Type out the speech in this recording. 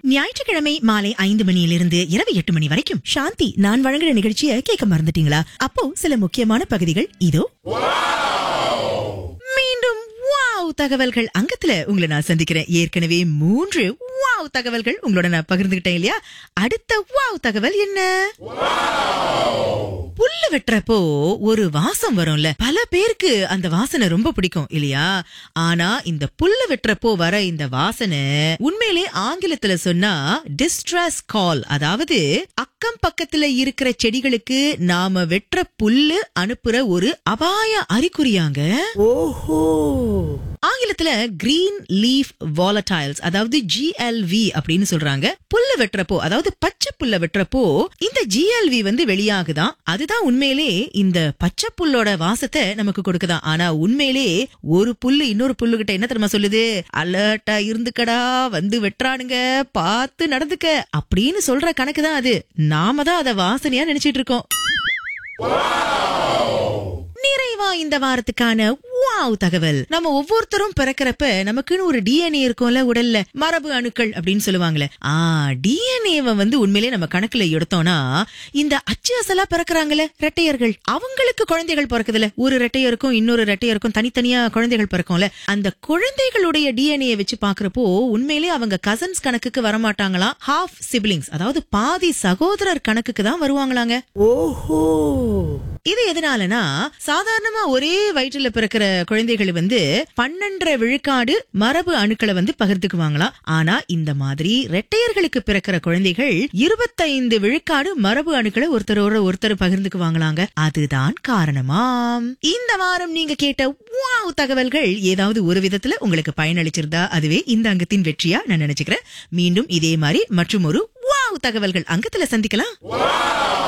ஞாயிற்றுக்கிழமை மாலை ஐந்து மணியிலிருந்து இரவு எட்டு மணி வரைக்கும் சாந்தி நான் வழங்குற நிகழ்ச்சியை கேட்க மறந்துட்டீங்களா அப்போ சில முக்கியமான பகுதிகள் இதோ மீண்டும் வாவ் தகவல்கள் அங்கத்துல உங்களை நான் சந்திக்கிறேன் ஏற்கனவே மூன்று வாவ் தகவல்கள் உங்களோட நான் பகிர்ந்துகிட்டேன் இல்லையா அடுத்த வாவ் தகவல் என்ன புல்லு வெட்டுறப்போ ஒரு வாசம் வரும்ல பல பேருக்கு அந்த வாசனை ரொம்ப பிடிக்கும் இல்லையா ஆனா இந்த புல்லு வெட்டுறப்போ வர இந்த வாசனை உண்மையிலே ஆங்கிலத்துல சொன்னா டிஸ்ட்ரஸ் கால் அதாவது அக்கம் பக்கத்துல இருக்கிற செடிகளுக்கு நாம வெட்டுற புல்லு அனுப்புற ஒரு அபாய அறிகுறியாங்க ஓஹோ ஆங்கிலத்துல கிரீன் லீஃப் வாலடைல்ஸ் அதாவது ஜிஎல்வி அப்படின்னு சொல்றாங்க புல்ல வெட்டுறப்போ அதாவது பச்சை புல்ல வெட்டுறப்போ இந்த ஜிஎல்வி வந்து வெளியாகுதான் அதுதான் உண்மையிலே இந்த பச்சை புல்லோட வாசத்தை நமக்கு கொடுக்குதாம் ஆனா உண்மையிலே ஒரு புல்லு இன்னொரு புல்லு கிட்ட என்ன தெரியுமா சொல்லுது அலர்ட்டா இருந்துக்கடா வந்து வெட்டுறானுங்க பார்த்து நடந்துக்க அப்படின்னு சொல்ற கணக்கு தான் அது நாம தான் அத வாசனையா நினைச்சிட்டு இருக்கோம் நிறைவா இந்த வாரத்துக்கான வாவ் தகவல் நம்ம ஒவ்வொருத்தரும் பிறக்கிறப்ப நமக்குன்னு ஒரு டிஎன்ஏ இருக்கும்ல உடல்ல மரபு அணுக்கள் அப்படின்னு சொல்லுவாங்களே ஆ டிஎன்ஏவை வந்து உண்மையிலேயே நம்ம கணக்குல எடுத்தோம்னா இந்த அச்சு அசலா பிறக்கிறாங்களே ரெட்டையர்கள் அவங்களுக்கு குழந்தைகள் பிறக்குதுல ஒரு ரெட்டையருக்கும் இன்னொரு ரெட்டையருக்கும் தனித்தனியா குழந்தைகள் பிறக்கும்ல அந்த குழந்தைகளுடைய டிஎன்ஏ வச்சு பாக்குறப்போ உண்மையிலேயே அவங்க கசன்ஸ் கணக்குக்கு வரமாட்டாங்களாம் ஹாஃப் சிப்லிங்ஸ் அதாவது பாதி சகோதரர் கணக்குக்கு தான் வருவாங்களாங்க ஓஹோ இது எதனாலனா சாதாரணமா ஒரே வயிற்றுல பிறக்கிற குழந்தைகள் வந்து பன்னெண்டரை விழுக்காடு மரபு அணுக்களை வந்து பகிர்ந்துக்குவாங்களாம் ஆனா இந்த மாதிரி ரெட்டையர்களுக்கு பிறக்கிற குழந்தைகள் இருபத்தைந்து விழுக்காடு மரபு அணுக்களை ஒருத்தரோட ஒருத்தர் பகிர்ந்துக்குவாங்களாங்க அதுதான் காரணமாம் இந்த வாரம் நீங்க கேட்ட வாவ் தகவல்கள் ஏதாவது ஒரு விதத்துல உங்களுக்கு பயனளிச்சிருந்தா அதுவே இந்த அங்கத்தின் வெற்றியா நான் நினைச்சுக்கிறேன் மீண்டும் இதே மாதிரி மற்றும் ஒரு வாவ் தகவல்கள் அங்கத்துல சந்திக்கலாம்